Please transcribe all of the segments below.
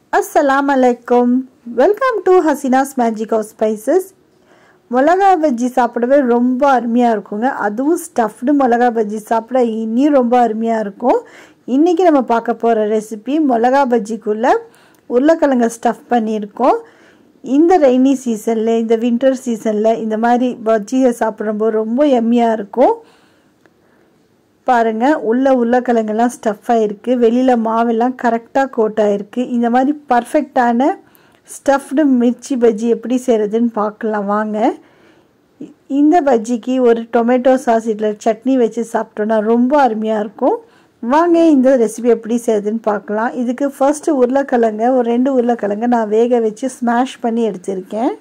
அஸ்ஸலாம் அலைக்கும் welcome to Hasina's magic of spices மிளகா பஜ்ஜி சாப்பிடவே ரொம்ப அருமையாக இருக்குங்க அதுவும் ஸ்டஃப்டு மிளகா பஜ்ஜி சாப்பிட இன்னும் ரொம்ப அருமையாக இருக்கும் இன்றைக்கி நம்ம பார்க்க போகிற ரெசிபி மிளகா பஜ்ஜிக்குள்ளே உருளைக்கிழங்க ஸ்டஃப் பண்ணியிருக்கோம் இந்த ரெய்னி சீசனில் இந்த வின்டர் சீசனில் இந்த மாதிரி பஜ்ஜியை சாப்பிடும்போது ரொம்ப எம்மியாக இருக்கும் பாருங்கள் உள்ள உருளைக்கிழங்கெல்லாம் ஸ்டஃப் ஆகிருக்கு வெளியில் மாவெல்லாம் கரெக்டாக கோட் ஆகிருக்கு இந்த மாதிரி பர்ஃபெக்டான ஸ்டஃப்டு மிர்ச்சி பஜ்ஜி எப்படி செய்கிறதுன்னு பார்க்கலாம் வாங்க இந்த பஜ்ஜிக்கு ஒரு டொமேட்டோ சாஸ் இதில் சட்னி வச்சு சாப்பிட்டோன்னா ரொம்ப அருமையாக இருக்கும் வாங்க இந்த ரெசிபி எப்படி செய்யுதுன்னு பார்க்கலாம் இதுக்கு ஃபர்ஸ்ட்டு உருளைக்கிழங்க ஒரு ரெண்டு உருளைக்கிழங்க நான் வேக வச்சு ஸ்மாஷ் பண்ணி எடுத்திருக்கேன்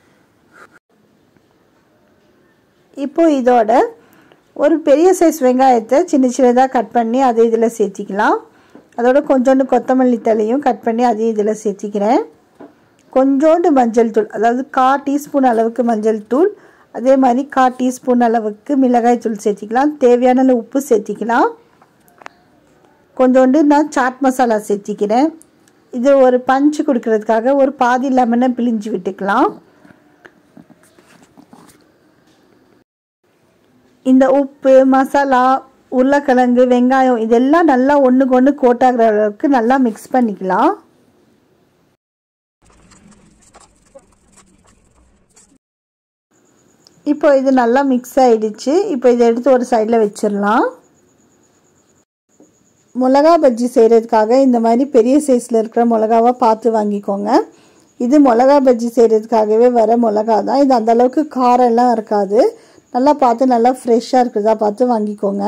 இப்போ இதோட ஒரு பெரிய சைஸ் வெங்காயத்தை சின்ன சின்னதாக கட் பண்ணி அதை இதில் சேர்த்திக்கலாம் அதோட கொஞ்சோண்டு கொத்தமல்லி தலையும் கட் பண்ணி அதையும் இதில் சேர்த்திக்கிறேன் கொஞ்சோண்டு மஞ்சள் தூள் அதாவது கா டீஸ்பூன் அளவுக்கு மஞ்சள் தூள் அதே மாதிரி கா டீஸ்பூன் அளவுக்கு மிளகாய் தூள் சேர்த்திக்கலாம் தேவையான உப்பு சேர்த்திக்கலாம் கொஞ்சோண்டு நான் சாட் மசாலா சேர்த்திக்கிறேன் இது ஒரு பஞ்சு கொடுக்கறதுக்காக ஒரு பாதி லெமனை பிழிஞ்சு விட்டுக்கலாம் இந்த உப்பு மசாலா உருளைக்கிழங்கு வெங்காயம் இதெல்லாம் நல்லா ஒன்றுக்கு ஒன்று கோட்டாகிற அளவுக்கு நல்லா மிக்ஸ் பண்ணிக்கலாம் இப்போ இது நல்லா மிக்ஸ் ஆகிடுச்சு இப்போ இதை எடுத்து ஒரு சைடில் வச்சிடலாம் மிளகா பஜ்ஜி செய்கிறதுக்காக இந்த மாதிரி பெரிய சைஸில் இருக்கிற மிளகாவை பார்த்து வாங்கிக்கோங்க இது மிளகா பஜ்ஜி செய்கிறதுக்காகவே வர மிளகா தான் இது அந்தளவுக்கு காரம்லாம் இருக்காது நல்லா பார்த்து நல்லா ஃப்ரெஷ்ஷாக இருக்கிறதா பார்த்து வாங்கிக்கோங்க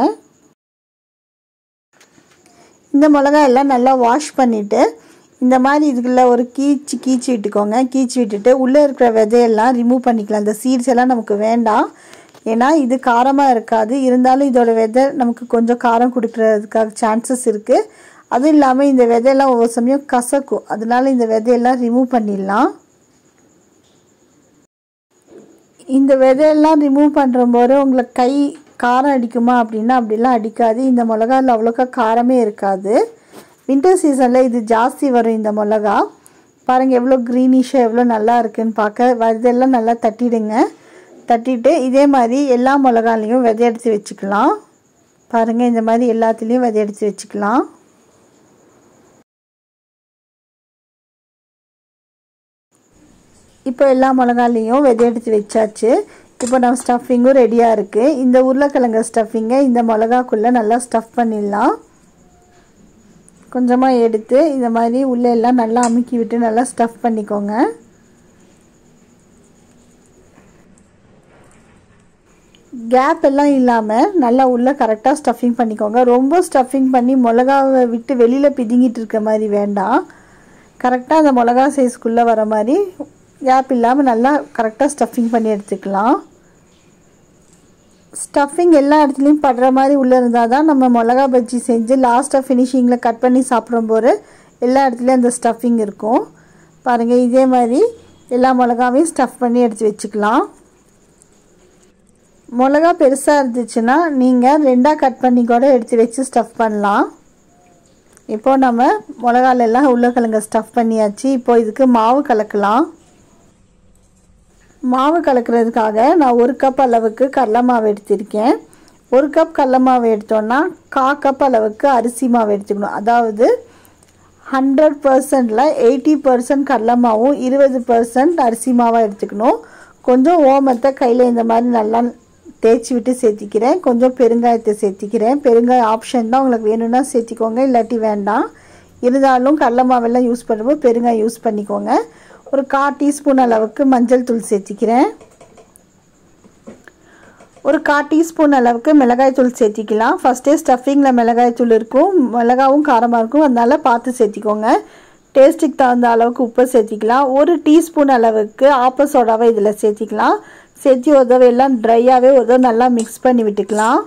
இந்த மிளகா எல்லாம் நல்லா வாஷ் பண்ணிவிட்டு இந்த மாதிரி இதுக்குள்ள ஒரு கீச்சு கீச்சு விட்டுக்கோங்க கீச்சு விட்டுட்டு உள்ளே இருக்கிற விதையெல்லாம் ரிமூவ் பண்ணிக்கலாம் இந்த சீட்ஸ் எல்லாம் நமக்கு வேண்டாம் ஏன்னா இது காரமாக இருக்காது இருந்தாலும் இதோட விதை நமக்கு கொஞ்சம் காரம் கொடுக்குறதுக்காக சான்சஸ் இருக்குது அதுவும் இல்லாமல் இந்த விதையெல்லாம் ஒவ்வொரு சமயம் கசக்கும் அதனால இந்த விதையெல்லாம் ரிமூவ் பண்ணிடலாம் இந்த விதையெல்லாம் ரிமூவ் பண்ணுற போது உங்களுக்கு கை காரம் அடிக்குமா அப்படின்னா அப்படிலாம் அடிக்காது இந்த மிளகாவில் அவ்வளோக்கா காரமே இருக்காது வின்டர் சீசனில் இது ஜாஸ்தி வரும் இந்த மிளகா பாருங்கள் எவ்வளோ க்ரீனிஷாக எவ்வளோ நல்லா இருக்குன்னு பார்க்க இதெல்லாம் நல்லா தட்டிடுங்க தட்டிட்டு இதே மாதிரி எல்லா மிளகாலையும் விதை எடுத்து வச்சுக்கலாம் பாருங்கள் இந்த மாதிரி எல்லாத்துலேயும் விதை எடுத்து வச்சுக்கலாம் இப்போ எல்லா மிளகாலையும் விதை எடுத்து வச்சாச்சு இப்போ நம்ம ஸ்டஃபிங்கும் ரெடியாக இருக்குது இந்த உருளைக்கிழங்கு ஸ்டஃபிங்கை இந்த மிளகாக்குள்ளே நல்லா ஸ்டஃப் பண்ணிடலாம் கொஞ்சமாக எடுத்து இந்த மாதிரி உள்ளே எல்லாம் நல்லா அமுக்கி விட்டு நல்லா ஸ்டஃப் பண்ணிக்கோங்க கேப் எல்லாம் இல்லாமல் நல்லா உள்ளே கரெக்டாக ஸ்டஃபிங் பண்ணிக்கோங்க ரொம்ப ஸ்டஃபிங் பண்ணி மிளகாவை விட்டு வெளியில் பிதுங்கிட்டு இருக்க மாதிரி வேண்டாம் கரெக்டாக அந்த மிளகா சைஸ்க்குள்ளே வர மாதிரி கேப் இல்லாமல் நல்லா கரெக்டாக ஸ்டஃபிங் பண்ணி எடுத்துக்கலாம் ஸ்டஃபிங் எல்லா இடத்துலையும் படுற மாதிரி உள்ளே இருந்தால் தான் நம்ம மிளகா பஜ்ஜி செஞ்சு லாஸ்ட்டாக ஃபினிஷிங்கில் கட் பண்ணி சாப்பிடும்போது எல்லா இடத்துலையும் அந்த ஸ்டஃபிங் இருக்கும் பாருங்கள் இதே மாதிரி எல்லா மிளகாவையும் ஸ்டஃப் பண்ணி எடுத்து வச்சுக்கலாம் மிளகா பெருசாக இருந்துச்சுன்னா நீங்கள் ரெண்டாக கட் பண்ணி கூட எடுத்து வச்சு ஸ்டஃப் பண்ணலாம் இப்போது நம்ம மிளகாலெல்லாம் உருளைக்கிழங்க ஸ்டஃப் பண்ணியாச்சு இப்போது இதுக்கு மாவு கலக்கலாம் மாவு கலக்கிறதுக்காக நான் ஒரு கப் அளவுக்கு கடல மாவு எடுத்திருக்கேன் ஒரு கப் கடல மாவு எடுத்தோன்னா கா கப் அளவுக்கு அரிசி மாவு எடுத்துக்கணும் அதாவது ஹண்ட்ரட் பர்சன்டில் எயிட்டி பர்சன்ட் கடல மாவும் இருபது பர்சன்ட் அரிசி மாவாக எடுத்துக்கணும் கொஞ்சம் ஓமத்தை கையில் இந்த மாதிரி நல்லா தேய்ச்சி விட்டு சேர்த்திக்கிறேன் கொஞ்சம் பெருங்காயத்தை சேர்த்திக்கிறேன் பெருங்காயம் ஆப்ஷன் தான் உங்களுக்கு வேணும்னா சேர்த்திக்கோங்க இல்லாட்டி வேண்டாம் இருந்தாலும் கடல மாவெல்லாம் யூஸ் பண்ணும்போது பெருங்காயம் யூஸ் பண்ணிக்கோங்க ஒரு கா டீஸ்பூன் அளவுக்கு மஞ்சள் தூள் சேர்த்திக்கிறேன் ஒரு கா டீஸ்பூன் அளவுக்கு மிளகாய் தூள் சேர்த்திக்கலாம் ஃபஸ்ட்டே ஸ்டஃபிங்கில் மிளகாய் தூள் இருக்கும் மிளகாவும் காரமாக இருக்கும் அதனால் பார்த்து சேர்த்திக்கோங்க டேஸ்ட்டுக்கு தகுந்த அளவுக்கு உப்பு சேர்த்திக்கலாம் ஒரு டீஸ்பூன் அளவுக்கு ஆப்ப சோடாவை இதில் சேர்த்திக்கலாம் சேர்த்தி ஒரு தடவை எல்லாம் ட்ரையாகவே ஒரு தடவை நல்லா மிக்ஸ் பண்ணி விட்டுக்கலாம்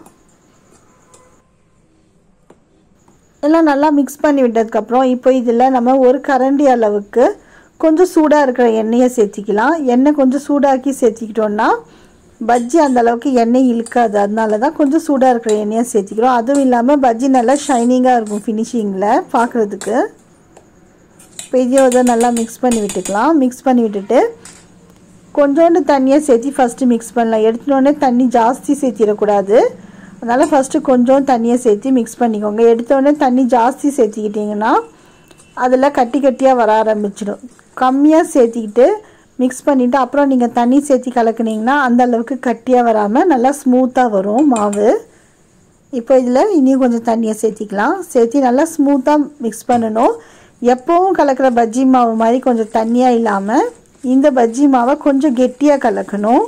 எல்லாம் நல்லா மிக்ஸ் பண்ணி விட்டதுக்கப்புறம் இப்போ இதில் நம்ம ஒரு கரண்டி அளவுக்கு கொஞ்சம் சூடாக இருக்கிற எண்ணெயை சேர்த்திக்கலாம் எண்ணெய் கொஞ்சம் சூடாக்கி சேர்த்திக்கிட்டோன்னா பஜ்ஜி அந்த அளவுக்கு எண்ணெய் இழுக்காது அதனால தான் கொஞ்சம் சூடாக இருக்கிற எண்ணெயை சேர்த்திக்கிறோம் அதுவும் இல்லாமல் பஜ்ஜி நல்லா ஷைனிங்காக இருக்கும் ஃபினிஷிங்கில் பார்க்குறதுக்கு இப்போ இதையும் இதை நல்லா மிக்ஸ் பண்ணி விட்டுக்கலாம் மிக்ஸ் பண்ணி விட்டுட்டு கொஞ்சோண்டு தண்ணியை சேர்த்து ஃபஸ்ட்டு மிக்ஸ் பண்ணலாம் எடுத்துனோடனே தண்ணி ஜாஸ்தி சேர்த்திடக்கூடாது அதனால் ஃபஸ்ட்டு கொஞ்சம் தண்ணியை சேர்த்து மிக்ஸ் பண்ணிக்கோங்க எடுத்தோடனே தண்ணி ஜாஸ்தி சேர்த்திக்கிட்டிங்கன்னா அதில் கட்டி கட்டியாக வர ஆரம்பிச்சிடும் கம்மியாக சேர்த்திக்கிட்டு மிக்ஸ் பண்ணிவிட்டு அப்புறம் நீங்கள் தண்ணி சேர்த்தி கலக்குனீங்கன்னா அந்த அளவுக்கு கட்டியாக வராமல் நல்லா ஸ்மூத்தாக வரும் மாவு இப்போ இதில் இனியும் கொஞ்சம் தண்ணியை சேர்த்திக்கலாம் சேர்த்தி நல்லா ஸ்மூத்தாக மிக்ஸ் பண்ணணும் எப்போவும் கலக்கிற பஜ்ஜி மாவு மாதிரி கொஞ்சம் தண்ணியாக இல்லாமல் இந்த பஜ்ஜி மாவை கொஞ்சம் கெட்டியாக கலக்கணும்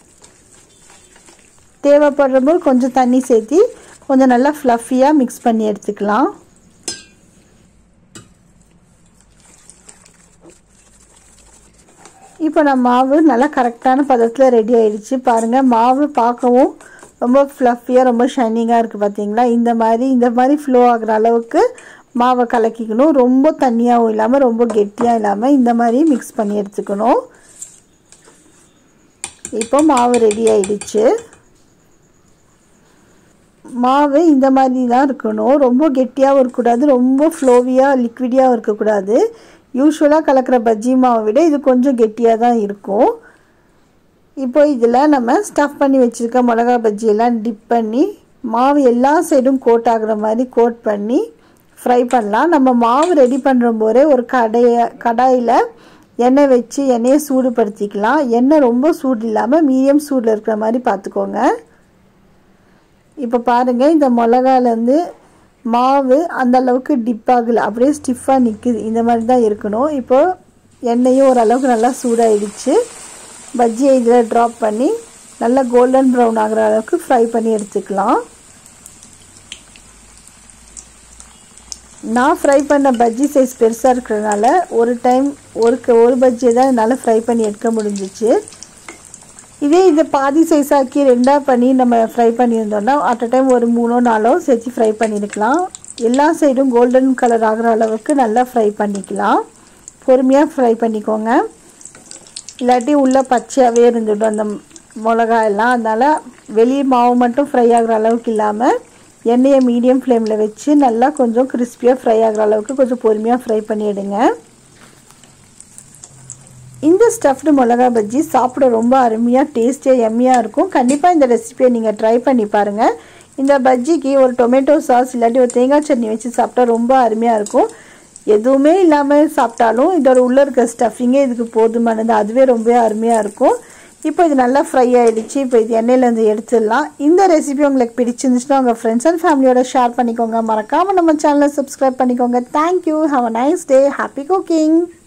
தேவைப்படுறபோது கொஞ்சம் தண்ணி சேர்த்தி கொஞ்சம் நல்லா ஃப்ளஃபியாக மிக்ஸ் பண்ணி எடுத்துக்கலாம் இப்போ நம்ம மாவு நல்லா கரெக்டான பதத்தில் ரெடி ஆயிடுச்சு பாருங்கள் மாவு பார்க்கவும் ரொம்ப ஃப்ளஃபியாக ரொம்ப ஷைனிங்காக இருக்குது பார்த்தீங்களா இந்த மாதிரி இந்த மாதிரி ஃப்ளோ ஆகிற அளவுக்கு மாவை கலக்கிக்கணும் ரொம்ப தண்ணியாகவும் இல்லாமல் ரொம்ப கெட்டியாக இல்லாமல் இந்த மாதிரி மிக்ஸ் பண்ணி எடுத்துக்கணும் இப்போ மாவு ரெடி ஆயிடுச்சு மாவு இந்த மாதிரி தான் இருக்கணும் ரொம்ப கெட்டியாகவும் இருக்கக்கூடாது ரொம்ப ஃப்ளோவியாக லிக்விடியாகவும் இருக்கக்கூடாது யூஸ்வலாக கலக்கிற பஜ்ஜி மாவை விட இது கொஞ்சம் கெட்டியாக தான் இருக்கும் இப்போ இதில் நம்ம ஸ்டஃப் பண்ணி வச்சுருக்க மிளகா பஜ்ஜியெல்லாம் டிப் பண்ணி மாவு எல்லா சைடும் கோட் ஆகுற மாதிரி கோட் பண்ணி ஃப்ரை பண்ணலாம் நம்ம மாவு ரெடி பண்ணுற போதே ஒரு கடைய கடாயில் எண்ணெய் வச்சு எண்ணெயை சூடுபடுத்திக்கலாம் எண்ணெய் ரொம்ப சூடு இல்லாமல் மீடியம் சூடில் இருக்கிற மாதிரி பார்த்துக்கோங்க இப்போ பாருங்கள் இந்த மிளகாலேருந்து மாவு அந்த அளவுக்கு டிப் ஆகலை அப்படியே ஸ்டிஃபாக நிற்குது இந்த மாதிரி தான் இருக்கணும் இப்போது எண்ணெயும் ஓரளவுக்கு நல்லா சூடாயிடுச்சு பஜ்ஜியை இதில் ட்ராப் பண்ணி நல்லா கோல்டன் ப்ரௌன் ஆகிற அளவுக்கு ஃப்ரை பண்ணி எடுத்துக்கலாம் நான் ஃப்ரை பண்ண பஜ்ஜி சைஸ் பெருசாக இருக்கிறதுனால ஒரு டைம் ஒரு ஒரு பஜ்ஜியை தான் என்னால் ஃப்ரை பண்ணி எடுக்க முடிஞ்சிச்சு இதே இதை பாதி சைஸ் ஆக்கி ரெண்டாக பண்ணி நம்ம ஃப்ரை பண்ணியிருந்தோம்னா அட் அ டைம் ஒரு மூணோ நாலோ சேர்த்து ஃப்ரை பண்ணியிருக்கலாம் எல்லா சைடும் கோல்டன் கலர் ஆகிற அளவுக்கு நல்லா ஃப்ரை பண்ணிக்கலாம் பொறுமையாக ஃப்ரை பண்ணிக்கோங்க இல்லாட்டி உள்ளே பச்சையாகவே இருந்துடும் அந்த மிளகா எல்லாம் அதனால் வெளியே மாவு மட்டும் ஃப்ரை ஆகிற அளவுக்கு இல்லாமல் எண்ணெயை மீடியம் ஃப்ளேமில் வச்சு நல்லா கொஞ்சம் கிறிஸ்பியாக ஃப்ரை ஆகிற அளவுக்கு கொஞ்சம் பொறுமையாக ஃப்ரை பண்ணிவிடுங்க இந்த ஸ்டஃப்டு மிளகா பஜ்ஜி சாப்பிட ரொம்ப அருமையாக டேஸ்டியாக எம்மியாக இருக்கும் கண்டிப்பாக இந்த ரெசிபியை நீங்கள் ட்ரை பண்ணி பாருங்கள் இந்த பஜ்ஜிக்கு ஒரு டொமேட்டோ சாஸ் இல்லாட்டி ஒரு தேங்காய் சட்னி வச்சு சாப்பிட்டா ரொம்ப அருமையாக இருக்கும் எதுவுமே இல்லாமல் சாப்பிட்டாலும் இதோட உள்ளே இருக்க ஸ்டஃபிங்கே இதுக்கு போதுமானது அதுவே ரொம்ப அருமையாக இருக்கும் இப்போ இது நல்லா ஃப்ரை ஆகிடுச்சு இப்போ இது எண்ணெயிலேருந்து எடுத்துடலாம் இந்த ரெசிபி உங்களுக்கு பிடிச்சிருந்துச்சுன்னா உங்கள் ஃப்ரெண்ட்ஸ் அண்ட் ஃபேமிலியோட ஷேர் பண்ணிக்கோங்க மறக்காமல் நம்ம சேனலை சப்ஸ்கிரைப் பண்ணிக்கோங்க thank you have a nice day happy cooking